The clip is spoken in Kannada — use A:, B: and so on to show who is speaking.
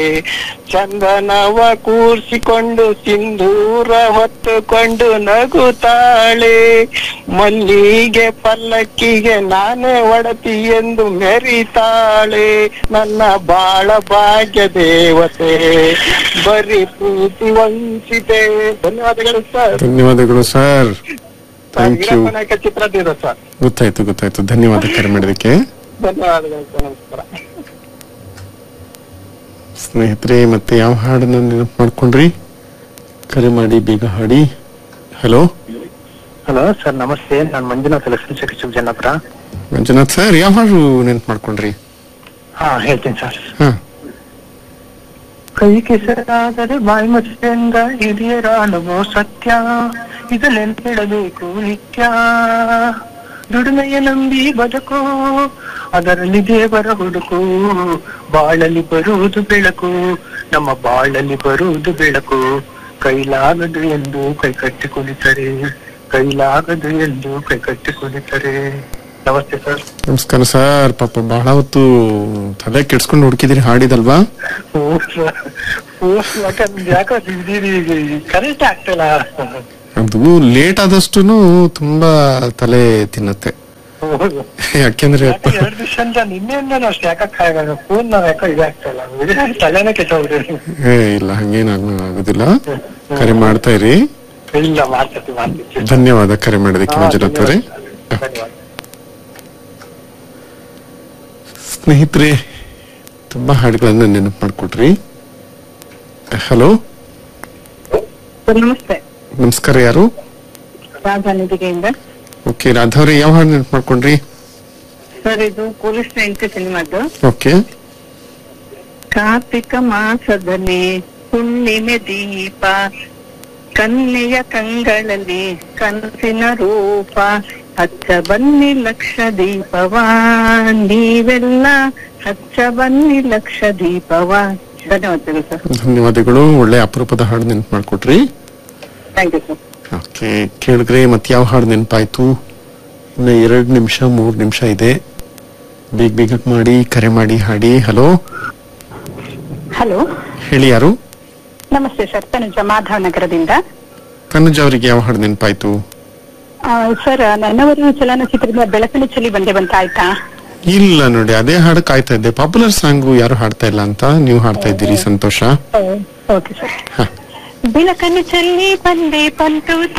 A: ಚಂದನವ ಕೂರ್ಸಿಕೊಂಡು ಸಿಂಧೂರ ಹೊತ್ತುಕೊಂಡು ನಗುತ್ತಾಳೆ ಮಲ್ಲಿಗೆ ಪಲ್ಲಕ್ಕಿಗೆ ನಾನೇ ಒಡತಿ ಎಂದು ಮೆರಿತಾಳೆ ನನ್ನ ಬಾಳ ಭಾಗ್ಯ ದೇವತೆ ಬರೀ ಪ್ರೀತಿ ವಂಚಿತೆ ಧನ್ಯವಾದಗಳು ಸರ್
B: ಧನ್ಯವಾದಗಳು ಸರ್ ಥ್ಯಾಂಕ್ ಯು
A: ವೀರಪ್ಪ ನಾಯಕ ಚಿತ್ರದಿಂದ ಸರ್
B: ಗೊತ್ತಾಯ್ತು ಗೊತ್ತಾಯ್ತು ಧನ್ಯವಾದ ಕರೆ ಮಾಡಿದಕ್ಕೆ
A: ಧನ್ಯವಾದಗಳು ಸರ್ ನಮಸ್ಕಾರ
B: ಸ್ನೇಹಿತರೆ ಮತ್ತೆ ಯಾವ ಹಾಡನ್ನ ನೆನಪು ಮಾಡ್ಕೊಂಡ್ರಿ ಕರೆ ಮಾಡಿ ಬೇಗ ಹಾಡಿ ಹಲೋ
A: ಹಲೋ ಸರ್ ನಮಸ್ತೆ ನಾನು ಮಂಜುನಾಥ್ ಲಕ್ಷ್ಮೀ ಚಿಕಿತ್ಸಕ್ ಜನಪುರ
B: ಮಂಜುನಾಥ್ ಸರ್ ಯಾವ ಹಾಡು ನೆನಪು ಮಾಡ್ಕೊಂಡ್ರಿ
A: ಹಾ ಹೇಳ್ತೀನಿ ಸರ್
B: ಹಾ
A: ಕೈ ಕೆಸರಾದರೆ ಬಾಯಿ ಮುಚ್ಚಿಂದ ಹಿರಿಯರ ಅನುಭವ ಸತ್ಯ ಇದನ್ನೆಡಬೇಕು ನಿತ್ಯ ದುಡಿಮೆಯ ನಂಬಿ ಬದುಕು ಅದರಲ್ಲಿ ದೇವರ ಹುಡುಕು ಬಾಳಲ್ಲಿ ಬರುವುದು ಬೆಳಕು ನಮ್ಮ ಬಾಳಲ್ಲಿ ಬರುವುದು ಬೆಳಕು ಕೈಲಾಗದು ಎಂದು ಕೈ ಕಟ್ಟಿ ಕುಳಿತರೆ ಕೈಲಾಗದು ಎಂದು ಕೈ ಕಟ್ಟಿ ಕುಳಿತರೆ ನಮಸ್ತೆ ಸರ್
B: ನಮಸ್ಕಾರ ಸರ್ ಪಾಪ ಬಹಳ ಹೊತ್ತು ತಲೆ ಕೆಡ್ಸ್ಕೊಂಡು ಹುಡುಕಿದಿರಿ ಹಾಡಿದಲ್ವಾ
A: ಯಾಕೋ ಕರೆಕ್ಟ್ ಆಗ್ತಿಲ್ಲ
B: ಅದು ಲೇಟ್ ಆದಷ್ಟು ತುಂಬಾ ತಲೆ ತಿನ್ನತ್ತೆ
A: ಹೌದು
B: ಯಾಕೆಂದ್ರೆ
A: ಯಾಕೆ ಎರಡು ದಿವಸದಿಂದ ನಿನ್ನೆಯಿಂದ ಅಷ್ಟೇ ಯಾಕೆ ಫೋನ್ ನಾವ್ ಯಾಕೋ ಇದಾಗ್ತಾ ಇಲ್ಲ ಇದ್ರೆ ತಲೆನೇ ಕೆಟ್ಟೋಗ್ರಿ
B: ಏ ಇಲ್ಲ ಹಂಗೇನ್ ಆಗೋದಿಲ್ಲ ಕರೆ ಮಾಡ್ತಾ ಇರಿ
A: ಇಲ್ಲ ಮಾಡ್ತೀವಿ ಮಾಡ್ತೀವಿ
B: ಧನ್ಯವಾದ ಕರೆ ಮಾಡೋದಕ್ಕೆ
A: ಹಾ,
B: ಮಂಜುನಾಥ್ ಅವರೇ
A: ಧನ್ಯವಾದ
B: ಸ್ನೇಹಿತರೆ ತುಂಬಾ ಹಾಡುಗಳನ್ನ ನೆನಪು ಮಾಡ್ಕೊಟ್ರಿ ಹಲೋ
C: ಸರ್ ನಮಸ್ತೆ
B: ನಮಸ್ಕಾರ ಯಾರು
C: ರಾಧಾ ನಿಧಿಗೆಯಿಂದ
B: ಓಕೆ ರಾಧವ್ರೆ ಯಾವ ಹಾಡು ನೆನಪು ಮಾಡ್ಕೊಂಡ್ರಿ
C: ಸರ್ ಇದು ಪೊಲೀಸ್ ಎಂಟು ಸಿನಿಮಾದ್ದು
B: ಓಕೆ
C: ಕಾರ್ತಿಕ ಮಾಸದಲ್ಲಿ ಹುಣ್ಣಿಮೆ ದೀಪ ಕನ್ನೆಯ ಕಂಗಳಲ್ಲಿ ಕನಸಿನ ರೂಪ ಹಚ್ಚ ಬನ್ನಿ ಲಕ್ಷ ದೀಪವಾ ನೀವೆಲ್ಲ ಹಚ್ಚ ಬನ್ನಿ ಲಕ್ಷ ದೀಪವಾ ಧನ್ಯವಾದಗಳು ಸರ್
B: ಧನ್ಯವಾದಗಳು ಒಳ್ಳೆ ಅಪರೂಪದ ಹಾಡು ನೆನಪು ಮಾಡ್ಕೊಟ್ರಿ
C: ಥ್ಯಾಂಕ್ ಯು ಸರ್
B: ಓಕೆ ಕೇಳಿದ್ರೆ ಮತ್ತೆ ಯಾವ ಹಾಡು ನೆನಪಾಯ್ತು ಇನ್ನು ಎರಡು ನಿಮಿಷ ಮೂರು ನಿಮಿಷ ಇದೆ ಬೇಗ ಬೇಗ ಮಾಡಿ ಕರೆ ಮಾಡಿ ಹಾಡಿ ಹಲೋ
C: ಹಲೋ
B: ಹೇಳಿ ಯಾರು
C: ನಮಸ್ತೆ ಸರ್ ತನುಜ ಮಾಧವ್ ನಗರದಿಂದ
B: ತನುಜ್ ಅವರಿಗೆ ಯಾವ ಹಾಡು ನೆನಪಾಯ್ತು
C: ಆ, ಸರ್ ನನ್ನವರು ಚಲನಚಿತ್ರದ ಬೆಳಕಲ್ಲಿ ಚಲಿ ಬಂದೆ ಬಂತ ಆಯ್ತಾ
B: ಇಲ್ಲ ನೋಡಿ ಅದೇ ಹಾಡು ಕಾಯ್ತಾ ಇದ್ದೆ ಪಾಪ್ಯುಲರ್ ಸಾಂಗು ಯಾರು ಹಾಡ್ತಾ ಇಲ್ಲ ಅಂತ ನೀವು ಹಾಡ್ತಾ ಇದ್ದೀರಿ ಸಂತೋಷ
C: ಓಕೆ ಸರ್
B: ಹ.
C: ಬೆಳಕನ್ನು ಚೆಲ್ಲಿ ಬಂದೆ ಪಂತು